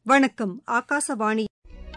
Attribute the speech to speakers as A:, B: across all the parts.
A: வணக்கம் ஆகாசவாணி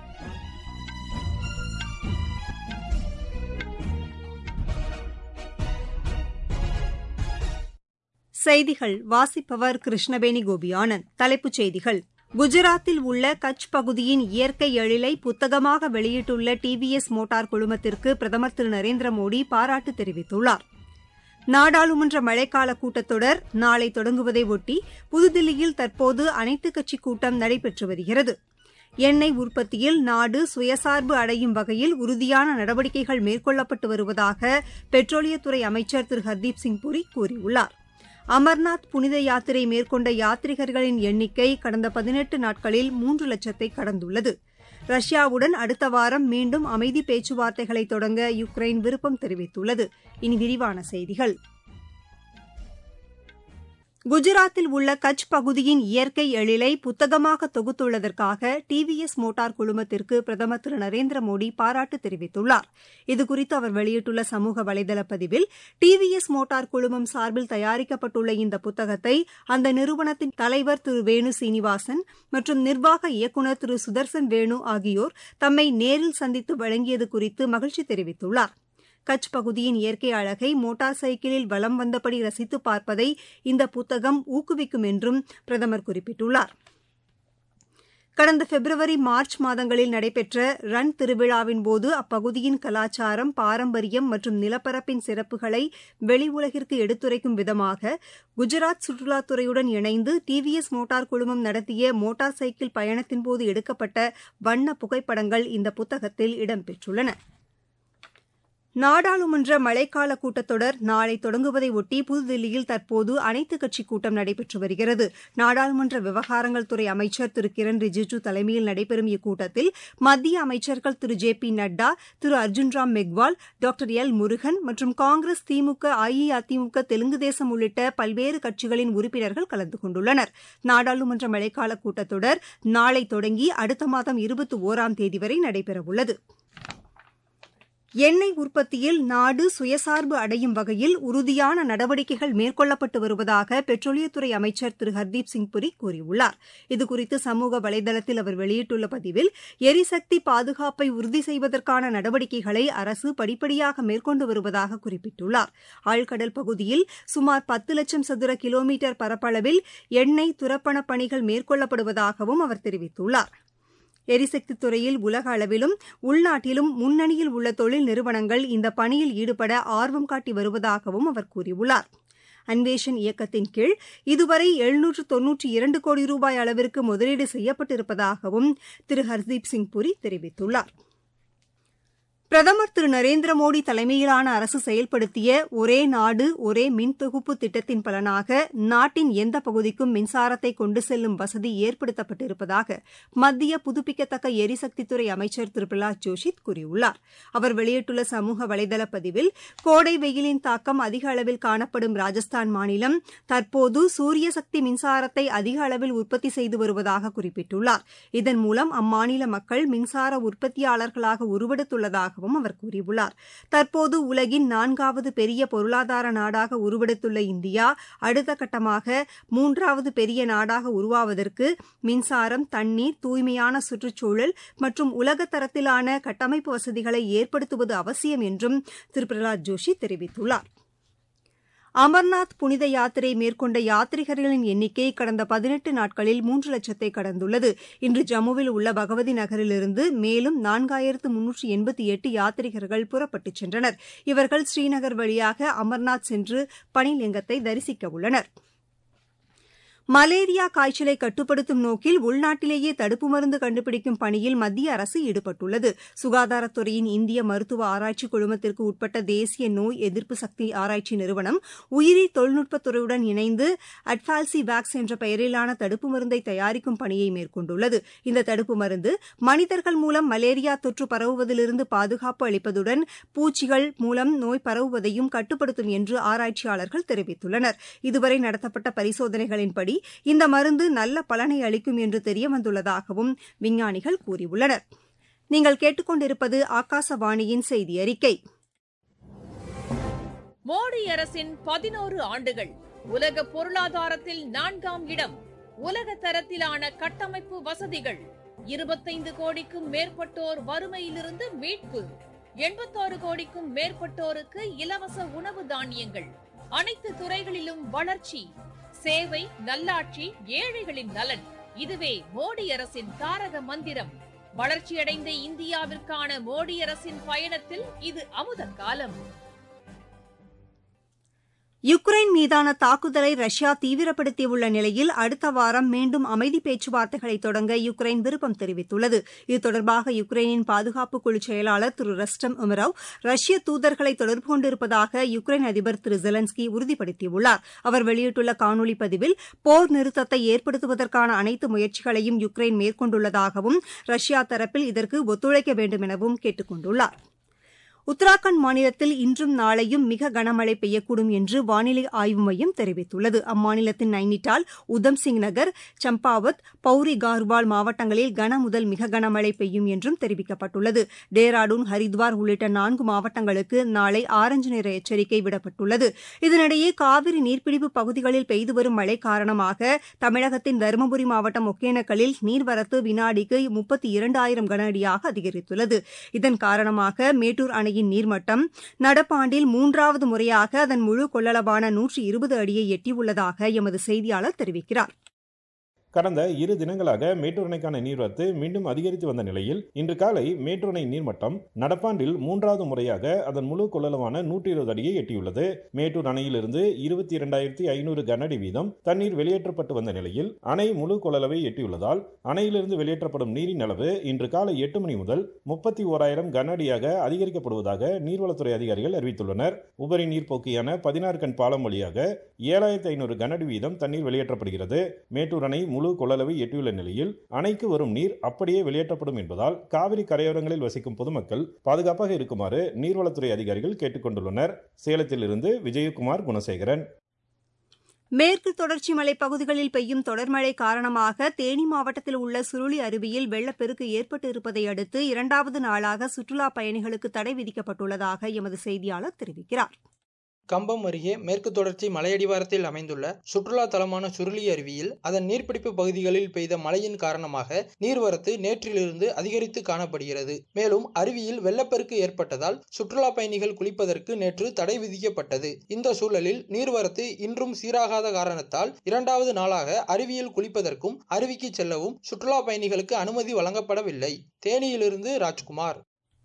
A: செய்திகள் வாசிப்பவர் கிருஷ்ணவேணி கோபியானந்த் தலைப்புச் செய்திகள் குஜராத்தில் உள்ள கட்ச் பகுதியின் இயற்கை எழிலை புத்தகமாக வெளியிட்டுள்ள டிவிஎஸ் மோட்டார் குழுமத்திற்கு பிரதமர் திரு நரேந்திர மோடி பாராட்டு தெரிவித்துள்ளார் நாடாளுமன்ற மழைக்கால கூட்டத்தொடர் நாளை தொடங்குவதை ஒட்டி புதுதில்லியில் தற்போது அனைத்துக் கட்சி கூட்டம் நடைபெற்று வருகிறது எண்ணெய் உற்பத்தியில் நாடு சுயசார்பு அடையும் வகையில் உறுதியான நடவடிக்கைகள் மேற்கொள்ளப்பட்டு வருவதாக பெட்ரோலியத்துறை அமைச்சர் திரு ஹர்தீப் சிங் புரி கூறியுள்ளார் அமர்நாத் புனித யாத்திரை மேற்கொண்ட யாத்ரிகர்களின் எண்ணிக்கை கடந்த பதினெட்டு நாட்களில் மூன்று லட்சத்தை கடந்துள்ளது ரஷ்யாவுடன் அடுத்த வாரம் மீண்டும் அமைதி பேச்சுவார்த்தைகளை தொடங்க யுக்ரைன் விருப்பம் தெரிவித்துள்ளது இனி விரிவான செய்திகள் குஜராத்தில் உள்ள கட்ச் பகுதியின் இயற்கை எழிலை புத்தகமாக தொகுத்துள்ளதற்காக டிவிஎஸ் மோட்டார் குழுமத்திற்கு பிரதமர் திரு நரேந்திர மோடி பாராட்டு தெரிவித்துள்ளார் இதுகுறித்து அவர் வெளியிட்டுள்ள சமூக வலைதள பதிவில் டிவிஎஸ் மோட்டார் குழுமம் சார்பில் தயாரிக்கப்பட்டுள்ள இந்த புத்தகத்தை அந்த நிறுவனத்தின் தலைவர் திரு வேணு சீனிவாசன் மற்றும் நிர்வாக இயக்குநர் திரு சுதர்சன் வேணு ஆகியோர் தம்மை நேரில் சந்தித்து வழங்கியது குறித்து மகிழ்ச்சி தெரிவித்துள்ளார் கட்ச் பகுதியின் இயற்கை அழகை மோட்டார் சைக்கிளில் வலம் வந்தபடி ரசித்து பார்ப்பதை இந்த புத்தகம் ஊக்குவிக்கும் என்றும் பிரதமர் குறிப்பிட்டுள்ளார் கடந்த பிப்ரவரி மார்ச் மாதங்களில் நடைபெற்ற ரன் திருவிழாவின்போது அப்பகுதியின் கலாச்சாரம் பாரம்பரியம் மற்றும் நிலப்பரப்பின் சிறப்புகளை வெளி உலகிற்கு எடுத்துரைக்கும் விதமாக குஜராத் சுற்றுலாத்துறையுடன் இணைந்து டிவிஎஸ் மோட்டார் குழுமம் நடத்திய மோட்டார் சைக்கிள் பயணத்தின்போது எடுக்கப்பட்ட வண்ண புகைப்படங்கள் இந்த புத்தகத்தில் இடம்பெற்றுள்ளன நாடாளுமன்ற மழைக்கால கூட்டத்தொடர் நாளை தொடங்குவதை ஒட்டி புதுதில்லியில் தற்போது அனைத்துக் கட்சி கூட்டம் நடைபெற்று வருகிறது நாடாளுமன்ற விவகாரங்கள் துறை அமைச்சர் திரு கிரண் ரிஜிஜு தலைமையில் நடைபெறும் இக்கூட்டத்தில் மத்திய அமைச்சர்கள் Thiru J P Nadda Thiru Arjun Ram Meghwal doctor L Murugan மற்றும் காங்கிரஸ் திமுக அஇஅதிமுக தெலுங்கு தேசம் உள்ளிட்ட பல்வேறு கட்சிகளின் உறுப்பினர்கள் கலந்து கொண்டுள்ளனர் நாடாளுமன்ற மழைக்கால கூட்டத்தொடர் நாளை தொடங்கி அடுத்த மாதம் இருபத்தி ஒராம் தேதி வரை நடைபெறவுள்ளது எண்ணெய் உற்பத்தியில் நாடு சுயசார்பு அடையும் வகையில் உறுதியான நடவடிக்கைகள் மேற்கொள்ளப்பட்டு வருவதாக பெட்ரோலியத்துறை அமைச்சர் திரு ஹர்தீப் சிங் புரி கூறியுள்ளார் இதுகுறித்து சமூக வலைதளத்தில் அவர் வெளியிட்டுள்ள பதிவில் எரிசக்தி பாதுகாப்பை உறுதி செய்வதற்கான நடவடிக்கைகளை அரசு படிப்படியாக மேற்கொண்டு வருவதாக குறிப்பிட்டுள்ளார் ஆழ்கடல் பகுதியில் சுமார் பத்து லட்சம் சதுர கிலோமீட்டர் பரப்பளவில் எண்ணெய் துரப்பணப் பணிகள் மேற்கொள்ளப்படுவதாகவும் அவர் தெரிவித்துள்ளார் எரிசக்தி துறையில் உலக அளவிலும் உள்நாட்டிலும் முன்னணியில் உள்ள தொழில் நிறுவனங்கள் இந்த பணியில் ஈடுபட ஆர்வம் காட்டி வருவதாகவும் அவர் கூறியுள்ளார் அன்வேஷன் இயக்கத்தின் கீழ் இதுவரை எழுநூற்று தொன்னூற்றி இரண்டு கோடி ரூபாய் அளவிற்கு முதலீடு செய்யப்பட்டிருப்பதாகவும் திரு ஹர்தீப் சிங் புரி தெரிவித்துள்ளார் பிரதமர் திரு நரேந்திர மோடி தலைமையிலான அரசு செயல்படுத்திய ஒரே நாடு ஒரே மின் தொகுப்பு திட்டத்தின் பலனாக நாட்டின் எந்த பகுதிக்கும் மின்சாரத்தை கொண்டு செல்லும் வசதி ஏற்படுத்தப்பட்டிருப்பதாக மத்திய புதுப்பிக்கத்தக்க எரிசக்தித்துறை அமைச்சர் திரு பிரகலாத் ஜோஷி கூறியுள்ளார் அவர் வெளியிட்டுள்ள சமூக வலைதள பதிவில் கோடை வெயிலின் தாக்கம் அதிக அளவில் காணப்படும் ராஜஸ்தான் மாநிலம் தற்போது சூரிய சக்தி மின்சாரத்தை அதிக அளவில் உற்பத்தி செய்து வருவதாக குறிப்பிட்டுள்ளார் இதன் மூலம் அம்மாநில மக்கள் மின்சார உற்பத்தியாளர்களாக உருவெடுத்துள்ளதாக உள்ளதாகவும் அவர் கூறியுள்ளார் தற்போது உலகின் நான்காவது பெரிய பொருளாதார நாடாக உருவெடுத்துள்ள இந்தியா அடுத்த கட்டமாக மூன்றாவது பெரிய நாடாக உருவாவதற்கு மின்சாரம் தண்ணீர் தூய்மையான சுற்றுச்சூழல் மற்றும் உலக தரத்திலான கட்டமைப்பு வசதிகளை ஏற்படுத்துவது அவசியம் என்றும் திரு பிரகலாத் ஜோஷி தெரிவித்துள்ளார் அமர்நாத் புனித யாத்திரை மேற்கொண்ட யாத்ரிகர்களின் எண்ணிக்கை கடந்த பதினெட்டு நாட்களில் மூன்று லட்சத்தை கடந்துள்ளது இன்று ஜம்முவில் உள்ள பகவதி நகரிலிருந்து மேலும் நான்காயிரத்து முன்னூற்று எண்பத்தி எட்டு யாத்ரிகர்கள் புறப்பட்டுச் சென்றனர் இவர்கள் ஸ்ரீநகர் வழியாக அமர்நாத் சென்று பனிலிங்கத்தை தரிசிக்க உள்ளனா் மலேரியா காய்ச்சலை கட்டுப்படுத்தும் நோக்கில் உள்நாட்டிலேயே தடுப்பு மருந்து கண்டுபிடிக்கும் பணியில் மத்திய அரசு ஈடுபட்டுள்ளது சுகாதாரத்துறையின் இந்திய மருத்துவ ஆராய்ச்சி குழுமத்திற்கு உட்பட்ட தேசிய நோய் எதிர்ப்பு சக்தி ஆராய்ச்சி நிறுவனம் உயிரி தொழில்நுட்பத்துறையுடன் இணைந்து அட்பால்சி வேக்ஸ் என்ற பெயரிலான தடுப்பு மருந்தை தயாரிக்கும் பணியை மேற்கொண்டுள்ளது இந்த தடுப்பு மருந்து மனிதர்கள் மூலம் மலேரியா தொற்று பரவுவதிலிருந்து பாதுகாப்பு அளிப்பதுடன் பூச்சிகள் மூலம் நோய் பரவுவதையும் கட்டுப்படுத்தும் என்று ஆராய்ச்சியாளர்கள் தெரிவித்துள்ளனர் இதுவரை நடத்தப்பட்ட பரிசோதனைகளின்படி இந்த மருந்து நல்ல பலனை அளிக்கும் என்று தெரியவந்துள்ளதாகவும் விஞ்ஞானிகள் கூறியுள்ளனர் நீங்கள் கேட்டுக்கொண்டிருப்பது ஆகாசவாணியின் செய்தி அறிக்கை
B: மோடி அரசின் பதினோரு ஆண்டுகள் உலக பொருளாதாரத்தில் நான்காம் இடம் உலக தரத்திலான கட்டமைப்பு வசதிகள் இருபத்தைந்து கோடிக்கும் மேற்பட்டோர் வறுமையிலிருந்து மீட்பு எண்பத்தாறு கோடிக்கும் மேற்பட்டோருக்கு இலவச உணவு தானியங்கள் அனைத்து துறைகளிலும் வளர்ச்சி சேவை நல்லாட்சி ஏழைகளின் நலன் இதுவே மோடி அரசின் தாரக மந்திரம் வளர்ச்சியடைந்த இந்தியாவிற்கான மோடி அரசின் பயணத்தில் இது அமுத காலம்
A: யுக்ரைன் மீதான தாக்குதலை ரஷ்யா தீவிரப்படுத்தியுள்ள நிலையில் அடுத்த வாரம் மீண்டும் அமைதி பேச்சுவார்த்தைகளை தொடங்க யுக்ரைன் விருப்பம் தெரிவித்துள்ளது இது தொடர்பாக யுக்ரைனின் பாதுகாப்பு குழு செயலாளர் திரு ரஸ்டம் உமரவ் ரஷ்ய தூதர்களை தொடர்பு கொண்டிருப்பதாக யுக்ரைன் அதிபர் திரு ஜெலன்ஸ்கி உறுதிப்படுத்தியுள்ளார் அவர் வெளியிட்டுள்ள காணொலி பதிவில் போர் நிறுத்தத்தை ஏற்படுத்துவதற்கான அனைத்து முயற்சிகளையும் யுக்ரைன் மேற்கொண்டுள்ளதாகவும் ரஷ்யா தரப்பில் இதற்கு ஒத்துழைக்க வேண்டும் எனவும் கேட்டுக் கொண்டுள்ளாா் உத்தராகண்ட் மாநிலத்தில் இன்றும் நாளையும் மிக கனமழை பெய்யக்கூடும் என்று வானிலை ஆய்வு மையம் தெரிவித்துள்ளது அம்மாநிலத்தின் நைனிட்டால் உதம்சிங் நகர் சம்பாவத் பௌரி கார்வால் மாவட்டங்களில் கன முதல் மிக கனமழை பெய்யும் என்றும் தெரிவிக்கப்பட்டுள்ளது டேராடூன் ஹரித்வார் உள்ளிட்ட நான்கு மாவட்டங்களுக்கு நாளை ஆரஞ்சு நிற எச்சரிக்கை விடப்பட்டுள்ளது இதனிடையே காவிரி நீர்பிடிப்பு பகுதிகளில் பெய்து வரும் மழை காரணமாக தமிழகத்தின் தருமபுரி மாவட்டம் ஒகேனக்கலில் நீர்வரத்து வினாடிக்கு முப்பத்தி இரண்டாயிரம் கன அடியாக அதிகரித்துள்ளது இதன் காரணமாக மேட்டூர் அணையின் அணையின் நீர்மட்டம் நடப்பாண்டில் மூன்றாவது முறையாக அதன் முழு கொள்ளளவான நூற்றி இருபது அடியை எட்டியுள்ளதாக எமது செய்தியாளர் தெரிவிக்கிறார்
C: கடந்த இரு தினங்களாக மேட்டூர் அணைக்கான நீர்வரத்து மீண்டும் அதிகரித்து வந்த நிலையில் இன்று காலை மேட்டூர் அணை நீர்மட்டம் நடப்பாண்டில் மூன்றாவது முறையாக அதன் முழு கொள்ளளவான நூற்றி இருபது அடியை எட்டியுள்ளது மேட்டூர் அணையிலிருந்து இருபத்தி இரண்டாயிரத்தி ஐநூறு கனஅடி வீதம் தண்ணீர் வெளியேற்றப்பட்டு வந்த நிலையில் அணை முழு கொள்ளளவை எட்டியுள்ளதால் அணையிலிருந்து வெளியேற்றப்படும் நீரின் அளவு இன்று காலை எட்டு மணி முதல் முப்பத்தி ஓராயிரம் கன அடியாக அதிகரிக்கப்படுவதாக நீர்வளத்துறை அதிகாரிகள் அறிவித்துள்ளனர் உபரி நீர் போக்கியான பதினாறு கண் பாலம் வழியாக ஏழாயிரத்தி ஐநூறு கனஅடி வீதம் தண்ணீர் வெளியேற்றப்படுகிறது மேட்டூர் அணை முழு கொள்ளளவை எட்டியுள்ள நிலையில் அணைக்கு வரும் நீர் அப்படியே வெளியேற்றப்படும் என்பதால் காவிரி கரையோரங்களில் வசிக்கும் பொதுமக்கள் பாதுகாப்பாக இருக்குமாறு நீர்வளத்துறை அதிகாரிகள் கேட்டுக் கொண்டுள்ளனர் சேலத்திலிருந்து விஜயகுமார் குணசேகரன்
A: மேற்கு தொடர்ச்சி மலைப்பகுதிகளில் பெய்யும் தொடர்மழை காரணமாக தேனி மாவட்டத்தில் உள்ள சுருளி அருவியில் வெள்ளப்பெருக்கு ஏற்பட்டு இருப்பதை அடுத்து இரண்டாவது நாளாக சுற்றுலாப் பயணிகளுக்கு தடை விதிக்கப்பட்டுள்ளதாக எமது செய்தியாளர் தெரிவிக்கிறார்
D: கம்பம் அருகே மேற்கு தொடர்ச்சி மலையடிவாரத்தில் அமைந்துள்ள சுற்றுலா தலமான சுருளி அருவியில் அதன் நீர்பிடிப்பு பகுதிகளில் பெய்த மழையின் காரணமாக நீர்வரத்து நேற்றிலிருந்து அதிகரித்து காணப்படுகிறது மேலும் அருவியில் வெள்ளப்பெருக்கு ஏற்பட்டதால் சுற்றுலா பயணிகள் குளிப்பதற்கு நேற்று தடை விதிக்கப்பட்டது இந்த சூழலில் நீர்வரத்து இன்றும் சீராகாத காரணத்தால் இரண்டாவது நாளாக அருவியில் குளிப்பதற்கும் அருவிக்கு செல்லவும் சுற்றுலா பயணிகளுக்கு அனுமதி வழங்கப்படவில்லை தேனியிலிருந்து ராஜ்குமார்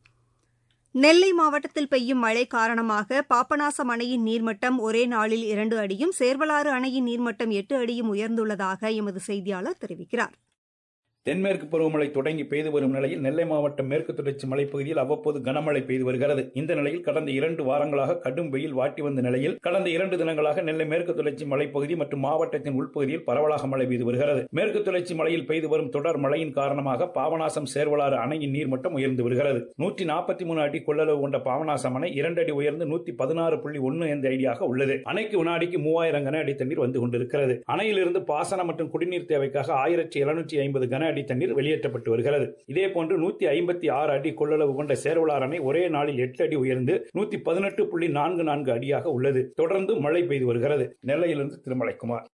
A: நெல்லை மாவட்டத்தில் பெய்யும் மழை காரணமாக பாபநாசம் அணையின் நீர்மட்டம் ஒரே நாளில் இரண்டு அடியும் சேர்வலாறு அணையின் நீர்மட்டம் எட்டு அடியும் உயர்ந்துள்ளதாக எமது செய்தியாளர் தெரிவிக்கிறார்
E: தென்மேற்கு பருவமழை தொடங்கி பெய்து வரும் நிலையில் நெல்லை மாவட்டம் மேற்கு தொடர்ச்சி மலைப்பகுதியில் அவ்வப்போது கனமழை பெய்து வருகிறது இந்த நிலையில் கடந்த இரண்டு வாரங்களாக கடும் வெயில் வாட்டி வந்த நிலையில் கடந்த இரண்டு தினங்களாக நெல்லை மேற்கு தொடர்ச்சி மலைப்பகுதி மற்றும் மாவட்டத்தின் உள்பகுதியில் பரவலாக மழை பெய்து வருகிறது மேற்கு தொடர்ச்சி மலையில் பெய்து வரும் தொடர் மழையின் காரணமாக பாபநாசம் சேர்வலாறு அணையின் நீர்மட்டம் உயர்ந்து வருகிறது நூற்றி நாற்பத்தி மூணு அடி கொள்ளளவு கொண்ட பாபநாசம் அணை இரண்டு அடி உயர்ந்து நூத்தி பதினாறு புள்ளி ஒன்று என்ற அடியாக உள்ளது அணைக்கு வினாடிக்கு மூவாயிரம் கன அடி தண்ணீர் வந்து கொண்டிருக்கிறது அணையிலிருந்து பாசனம் மற்றும் குடிநீர் தேவைக்காக ஆயிரத்தி எழுநூற்றி ஐம்பது கன அடி தண்ணீர் வெளியேற்றப்பட்டு வருகிறது இதேபோன்று நூத்தி ஐம்பத்தி ஆறு அடி கொள்ளளவு கொண்ட சேர்வலார் அணை ஒரே நாளில் எட்டு அடி உயர்ந்து நூத்தி பதினெட்டு புள்ளி நான்கு நான்கு அடியாக உள்ளது தொடர்ந்து மழை பெய்து வருகிறது நெல்லையிலிருந்து திருமலைக்குமார்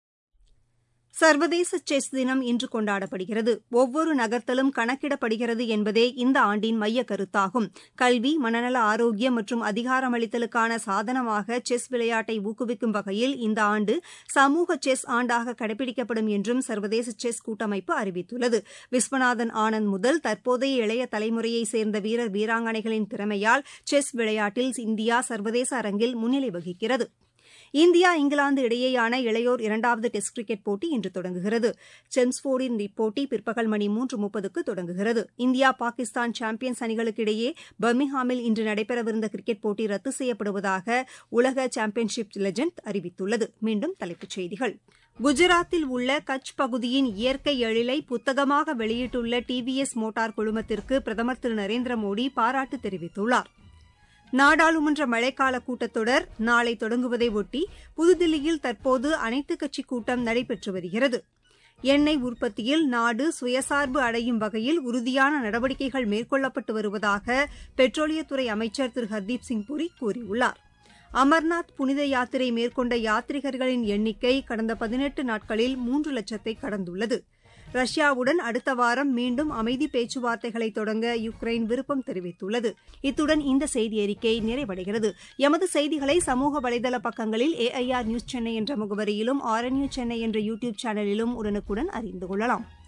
A: சர்வதேச செஸ் தினம் இன்று கொண்டாடப்படுகிறது ஒவ்வொரு நகர்த்தலும் கணக்கிடப்படுகிறது என்பதே இந்த ஆண்டின் மைய கருத்தாகும் கல்வி மனநல ஆரோக்கியம் மற்றும் அதிகாரமளித்தலுக்கான சாதனமாக செஸ் விளையாட்டை ஊக்குவிக்கும் வகையில் இந்த ஆண்டு சமூக செஸ் ஆண்டாக கடைபிடிக்கப்படும் என்றும் சர்வதேச செஸ் கூட்டமைப்பு அறிவித்துள்ளது விஸ்வநாதன் ஆனந்த் முதல் தற்போதைய இளைய தலைமுறையைச் சேர்ந்த வீரர் வீராங்கனைகளின் திறமையால் செஸ் விளையாட்டில் இந்தியா சர்வதேச அரங்கில் முன்னிலை வகிக்கிறது இந்தியா இங்கிலாந்து இடையேயான இளையோர் இரண்டாவது டெஸ்ட் கிரிக்கெட் போட்டி இன்று தொடங்குகிறது செம்ஸ்போர்டின் இப்போட்டி பிற்பகல் மணி மூன்று முப்பதுக்கு தொடங்குகிறது இந்தியா பாகிஸ்தான் சாம்பியன்ஸ் அணிகளுக்கு இடையே பர்மிங்ஹாமில் இன்று நடைபெறவிருந்த கிரிக்கெட் போட்டி ரத்து செய்யப்படுவதாக உலக சாம்பியன்ஷிப் லெஜண்ட் அறிவித்துள்ளது மீண்டும் தலைப்புச் செய்திகள் குஜராத்தில் உள்ள கட்ச் பகுதியின் இயற்கை எழிலை புத்தகமாக வெளியிட்டுள்ள டிவிஎஸ் மோட்டார் குழுமத்திற்கு பிரதமர் திரு நரேந்திர மோடி பாராட்டு தெரிவித்துள்ளார் நாடாளுமன்ற மழைக்கால கூட்டத்தொடர் நாளை தொடங்குவதை ஒட்டி புதுதில்லியில் தற்போது அனைத்துக் கட்சி கூட்டம் நடைபெற்று வருகிறது எண்ணெய் உற்பத்தியில் நாடு சுயசார்பு அடையும் வகையில் உறுதியான நடவடிக்கைகள் மேற்கொள்ளப்பட்டு வருவதாக பெட்ரோலியத்துறை அமைச்சர் திரு ஹர்தீப் சிங் புரி கூறியுள்ளார் அமர்நாத் புனித யாத்திரை மேற்கொண்ட யாத்ரிகர்களின் எண்ணிக்கை கடந்த பதினெட்டு நாட்களில் மூன்று லட்சத்தை கடந்துள்ளது ரஷ்யாவுடன் அடுத்த வாரம் மீண்டும் அமைதி பேச்சுவார்த்தைகளை தொடங்க யுக்ரைன் விருப்பம் தெரிவித்துள்ளது இத்துடன் இந்த செய்தி அறிக்கை நிறைவடைகிறது எமது செய்திகளை சமூக வலைதள பக்கங்களில் ஏஐஆர் நியூஸ் சென்னை என்ற முகவரியிலும் ஆர்என்யூ சென்னை என்ற யூடியூப் சேனலிலும் உடனுக்குடன் அறிந்து கொள்ளலாம்